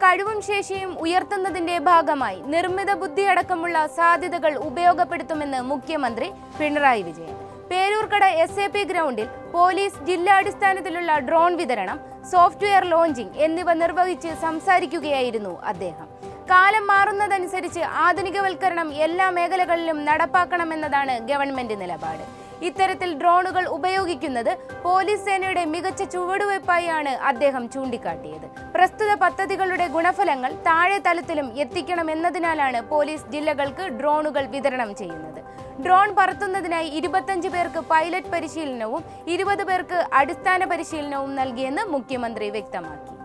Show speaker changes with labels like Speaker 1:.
Speaker 1: കഴിവും ശേഷിയും ഉയർത്തുന്നതിന്റെ ഭാഗമായി നിർമ്മിത ബുദ്ധിയടക്കമുള്ള സാധ്യതകൾ ഉപയോഗപ്പെടുത്തുമെന്ന് മുഖ്യമന്ത്രി Pinarayi Vijayan Peroorkada S A P ഗ്രൗണ്ടിൽ പോലീസ് ജില്ലാടിസ്ഥാനത്തിലുള്ള ഡ്രോൺ വിതരണം സോഫ്റ്റ്വെയർ ലോഞ്ചിംഗ് എന്നിവ നിർവഹിച്ച് സംസാരിക്കുകയായിരുന്നു അദ്ദേഹം കാലം മാറുന്നതനുസരിച്ച് ആധുനികവൽക്കരണം എല്ലാ മേഖലകളിലും നടപ്പാക്കണമെന്നതാണ് ഗവൺമെന്റ് നിലപാട് ഇത്തരത്തിൽ ഡ്രോണുകൾ ഉപയോഗിക്കുന്നത് പോലീസ് സേനയുടെ മികച്ച ചുവടുവയ്പായാണ് അദ്ദേഹം ചൂണ്ടിക്കാട്ടിയത് പ്രസ്തുത പദ്ധതികളുടെ ഗുണഫലങ്ങൾ താഴെ തലത്തിലും എത്തിക്കണമെന്നതിനാലാണ് പോലീസ് ജില്ലകൾക്ക് ഡ്രോണുകൾ വിതരണം ചെയ്യുന്നത് ഡ്രോൺ പറത്തുന്നതിനായി ഇരുപത്തഞ്ച് പേർക്ക് പൈലറ്റ് പരിശീലനവും ഇരുപത് പേർക്ക് അടിസ്ഥാന പരിശീലനവും നൽകിയെന്ന് മുഖ്യമന്ത്രി വ്യക്തമാക്കി